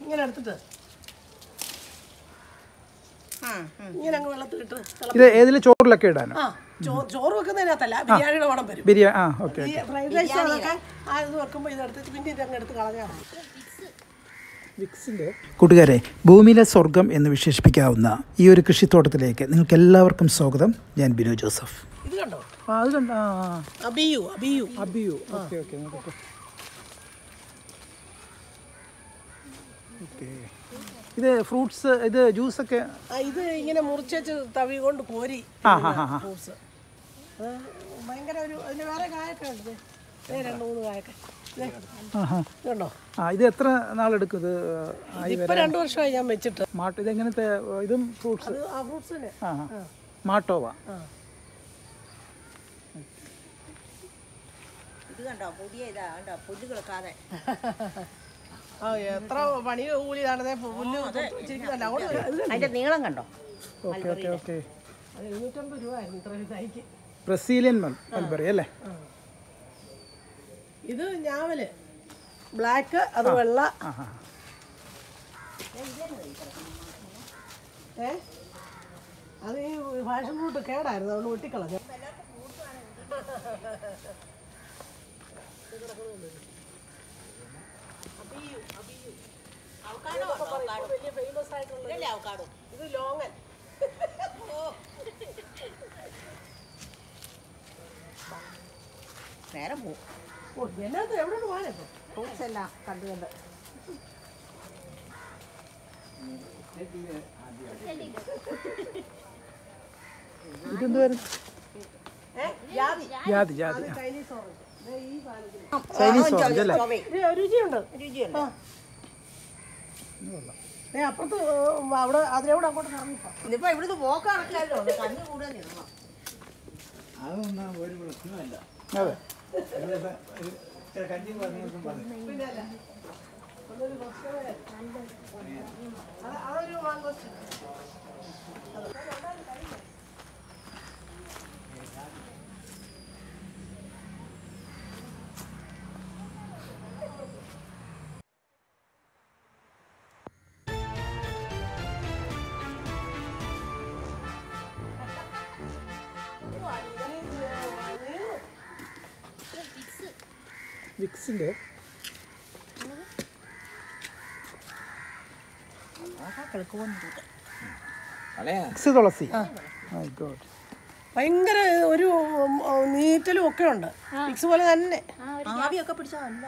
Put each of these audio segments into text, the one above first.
ഇങ്ങനെ എടുത്തിട്ട് ഇങ്ങനെ അങ്ങ് വെള്ളത്തിലിട്ട് തിള- ഇത് ഏതിൽ ചോറിലൊക്കെ ഇടാനോ ആ ചോ- ചോറ് വെക്കുന്നതിനകത്തല്ല ബിരിയാണിയുടെ മണം വരും ബിരിയാണി ആ ഓക്കെ ഈ ഫ്രൈഡ് റൈസ് അതൊക്കെ ആ ഇത് വെക്കുമ്പോൾ ഇതെടുത്ത് പിന്നെ ഇതങ്ങ് എടുത്ത് കളഞ്ഞാൽ മതി വിക്സിൻ്റെ കൂട്ടുകാരെ ഭൂമിയിലെ സ്വർഗം എന്ന് വിശേഷിപ്പിക്കാവുന്ന ഈ ഒരു കൃഷിത്തോട്ടത്തിലേക്ക് നിങ്ങൾക്ക് എല്ലാവർക്കും സ്വാഗതം ഞാൻ ബിനു ജോസഫ് ഇത് കണ്ടോ ആ അത് കണ്ട ആ abiu abiu abiu okay okay നോക്കട്ടെ ഓക്കെ ഇത് ഫ്രൂട്ട്സ് ഇത് ജ്യൂസൊക്കെ ആ, ഇത് ഇങ്ങനെ മുറിച്ചു തവി കൊണ്ട് കോരി ആ ഹാ ഹാ ഹാ ഫ്രൂട്ട്സ് അത് ഭയങ്കര ഒരു അതിന് വേറെ കായൊക്കെ ഉണ്ട് ദേ. ദേ രണ്ട് മൂന്ന് കായൊക്കെ ദേ, ആ ഹാ ഇതുണ്ടോ ആ ഇത് എത്ര നാളെടുക്കും ഇത് ആയി ഇപ്പൊ രണ്ടു വർഷമായി ഞാൻ വെച്ചിട്ട് മാട്ട് ഇതെങ്ങനത്തെ ഇതും ഫ്രൂട്ട്സ് അത് ആ ഫ്രൂട്ട്സ് തന്നെ ആ ആ മാട്ടോവ ആ ഇത് കണ്ടോ പുതിയ ഇതാ കണ്ടോ പുല്ല് കിളക്കാതെ ആ എത്ര പണി കൂലിയാണതേ പുല്ല് ചിരിക്കുന്നല്ല അങ്ങോട്ട് വരാം. ഇത് അതിന്റെ നീളം കണ്ടോ ഓക്കെ ഓക്കെ ഓക്കെ അത് എഴുന്നൂറ്റമ്പത് രൂപ ആയിരുന്നു ഇത്ര ഇതായിക്ക് ബ്രസീലിയൻ മൽ മൽബറി അല്ലേ ഇത് ഞാവല് ബ്ലാക്ക് അത് വെള്ള ആ ഹാ ഏ അത് ഈ ഫാഷൻ ഫ്രൂട്ട് കേടായിരുന്നു അതുകൊണ്ട് വെട്ടിക്കളഞ്ഞു വലിയ ഫേമസ് ആയിട്ടുള്ള ഇത് ലോങ്ങൻ നേരം പോവും ഓ എന്നാത്ത എവിടെ പോകാനിപ്പോ ഫ്രൂട്ട്സ് എല്ലാം കണ്ടു കണ്ട് ഇതെന്തുവായിരുന്നു ഏ ജാതി ജാതി ജാതി ആ. ചൈനീസ് ഓറഞ്ച് ദേ ഈ സാധനത്തിന് ചൈനീസ് ഓറഞ്ച് അല്ലേ ചൊവ്വേ ഇത് രുചിയുണ്ട് രുചിയുണ്ട് ഏ അപ്പുറത്ത് ഉം, അവിടെ അതിലൂടെ അങ്ങോട്ട് കറങ്ങിപ്പോ ഇതിപ്പോ ഇവിടുന്ന് പോക്കാണല്ലോ കണ്ണു കൂടുതൽ നിന്നോ അതെ പിന്നല്ല അതൊരു ഭക്ഷണമേ. അത് അതൊരു മാങ്കോസ്റ്റ് വിക്സിൻ്റെ വിക്സ് തുളസി മൈ ഗോഡ് ഭയങ്കര ഒരു ഉം, ഉം, നീറ്റലും ഒക്കെ ഉണ്ട് മിക്സ് പോലെ തന്നെ ആവിയൊക്കെ പിടിച്ചാ നല്ല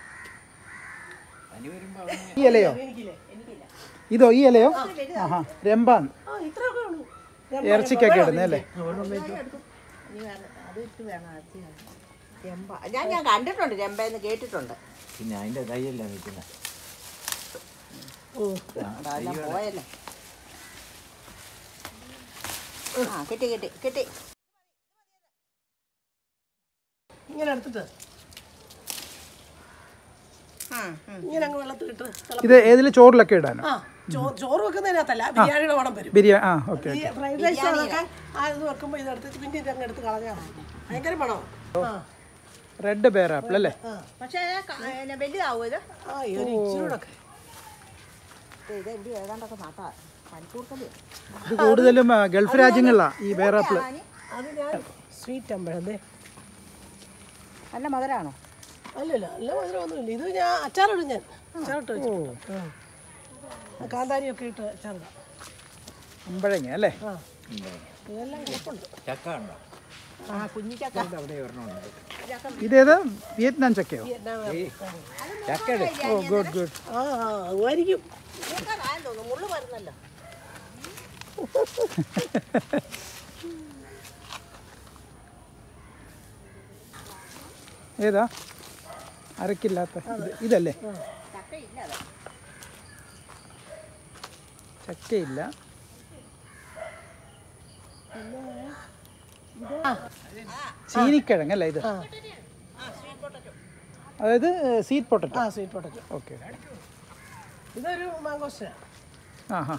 ഈ ഇലയോ ഇതോ ഈ ഇലയോ ആഹാ രമ്പാൻ ആ ഇത്രയൊക്കെ ഉള്ളൂ ഇറച്ചിക്കൊക്കെ ഇടുന്നത് അല്ലേ ഇനി വേണം അത് ഇട്ട് വേണം അരച്ച് വേണം. രമ്പ ഞാൻ ഞാൻ കണ്ടിട്ടുണ്ട് രമ്പയെന്ന് കേട്ടിട്ടുണ്ട് പിന്നെ അതിന്റെ തൈയല്ല നിൽക്കുന്നത് അതെല്ലാം പോയല്ലേ ആ കിട്ടി കിട്ടി കിട്ടി ഇങ്ങനെ എടുത്തിട്ട് ആ ഉം. ഇങ്ങനെ അങ്ങ് വെള്ളത്തിലിട്ട് തിള- ഇത് ഏതിൽ ചോറിലൊക്കെ ഇടാനോ ആ ചോ- ചോറ് വെക്കുന്നതിനകത്തല്ല ബിരിയാണിയുടെ മണം വരും ബിരിയാണി ആ ഓക്കെ ഈ ഫ്രൈഡ് റൈസ് അതൊക്കെ ആ ഇത് വെക്കുമ്പോൾ ഇതെടുത്ത് പിന്നെ ഇതങ്ങ് എടുത്ത് കളഞ്ഞാൽ മതി ഭയങ്കര മണമാണ് ആ റെഡ് ബെയർ ആപ്പിൾ അല്ലേ ആ പക്ഷേ ക- പിന്നെ വലുതാവും ഇത് ആ ഈ ഒരു ഇച്ചിരൂടൊക്കെ ഇത് ഇത് ഇവിടെ ഏതാണ്ടൊക്കെ നട്ടാ പനിക്കൂർക്കല് ഇത് കൂടുതലും ആ, ഗൾഫ് രാജ്യങ്ങളിലാണ് ഈ ബെയർ ആപ്പിൾ അത് ഞാൻ സ്വീറ്റ് അമ്പഴന്തേ നല്ല മധുരമാണോ അല്ലല്ല നല്ല മധുരമൊന്നുമില്ല ഇത് ഞാൻ അച്ചാറിടും ഞാൻ അച്ചാറിട്ട് വെച്ചു ആ കാന്താരിയൊക്കെ ഇട്ട് അച്ചാറിടാം അമ്പഴങ്ങ അല്ലേ ആ ഇതെല്ലാം കുഴപ്പമുണ്ട് ചക്ക ഉണ്ടോ ആ കുഞ്ഞിച്ചക്ക അവിടെ ഒരെണ്ണം ഇതേത് വിയറ്റ്നാം ചക്കയോ ചക്കയുടെ ഓ ഗുഡ് ഗുഡ് ആ ആ, അതുമായിരിക്കും കേൾക്കാനായെന്ന് തോന്നുന്നു മുള്ളു വരുന്നല്ലോ ഏതാ അരക്കില്ലാത്ത ഇത് ഇതല്ലേ ചക്കയില്ല അത് ചക്കയില്ല ചീനിക്കിഴങ്ങ് അല്ലേ ഇത് അതായത് സീറ്റ് പൊട്ടറ്റോ ആ സ്വീറ്റ് പൊട്ടറ്റോ ഓക്കെ ഇതൊരു മാങ്കോസ്റ്റാണ് ആ ഹാ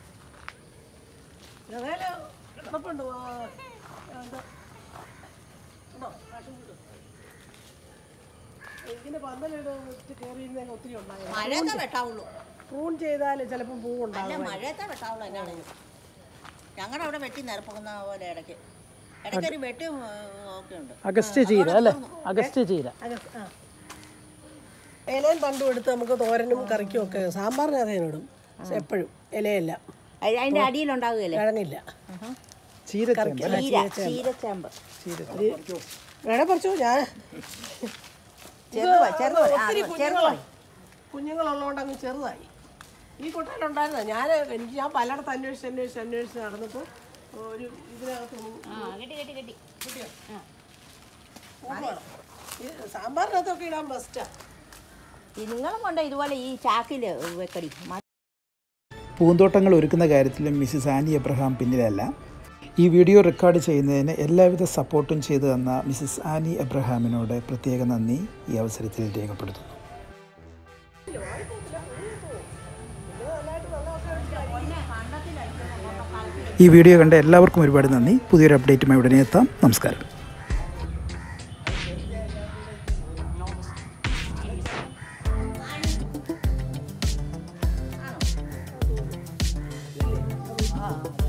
അതേല് കിടപ്പുണ്ട് ആ, എന്താ ഉണ്ടോ? passion fruit. ഇതിന്റെ പന്തലിട്ട് കയറിയിരുന്ന ഒത്തിരി ഉണ്ടായിരുന്നു മഴയൊക്കെ വെട്ടാവുള്ളൂ പ്രൂൺ ചെയ്താൽ ചിലപ്പോൾ പൂ അല്ല ഉണ്ടാകും മഴയത്തെ വെട്ടാവുള്ളൂ എന്നാണ് ഞങ്ങളുടെ അവിടെ വെട്ടി നിരപ്പുന്ന പോലെ ഇടയ്ക്ക് ഇടയ്ക്ക് ഒരു വെട്ടും ഒക്കെ ഉണ്ട് അഗസ്റ്റ് ചീര അല്ലേ അഗസ്റ്റ് ചീര അക- ആ ഇലയും തണ്ടും എടുത്ത് നമുക്ക് തോരനും കറിക്കും ഒക്കെ സാമ്പാറിന് അതേനിടും എപ്പോഴും ഇലയല്ല അയ്- അതിന്റെ അടിയിലുണ്ടാകുകയല്ലേ കിഴങ്ങില്ല ചീര ചീര ചീരച്ചാമ്പ് വേണേ പറിച്ചു ഞാൻ ചെറുത് ചെറുത് ഒത്തിരി ചെറുത് കുഞ്ഞുങ്ങളായി കുഞ്ഞുങ്ങളുള്ളതുകൊണ്ട് അങ്ങ് ചെറുതായി ഈ കൊട്ടയിലുണ്ടായിരുന്ന ഞാൻ എനിക്ക് ഞാൻ പലയിടത്ത് അന്വേഷിച്ച് അന്വേഷിച്ച് അന്വേഷിച്ച് നടന്നപ്പോൾ ഒരു ഇതിനകത്തൊന്നും ആ കെട്ടി കെട്ടി കെട്ടി പൂവാണ്. ഈ സാമ്പാറിനകത്തൊക്കെ ഇടാൻ ബെസ്റ്റാണ് ഈ നിങ്ങളും കൊണ്ട് ഇതുപോലെ ഈ ചാക്കില് വെക്കടി മ- പൂന്തോട്ടങ്ങൾ ഒരുക്കുന്ന കാര്യത്തിലും മിസ്സിസ് ആനി എബ്രഹാം പിന്നിലല്ല ഈ വീഡിയോ റെക്കോർഡ് ചെയ്യുന്നതിന് എല്ലാവിധ സപ്പോർട്ടും ചെയ്തു തന്ന മിസ്സിസ് ആനി എബ്രഹാമിനോട് പ്രത്യേക നന്ദി ഈ അവസരത്തിൽ രേഖപ്പെടുത്തുന്നു ഈ വീഡിയോ കണ്ട എല്ലാവർക്കും ഒരുപാട് നന്ദി പുതിയൊരു അപ്ഡേറ്റുമായി ഉടനെ എത്താം നമസ്കാരം ആ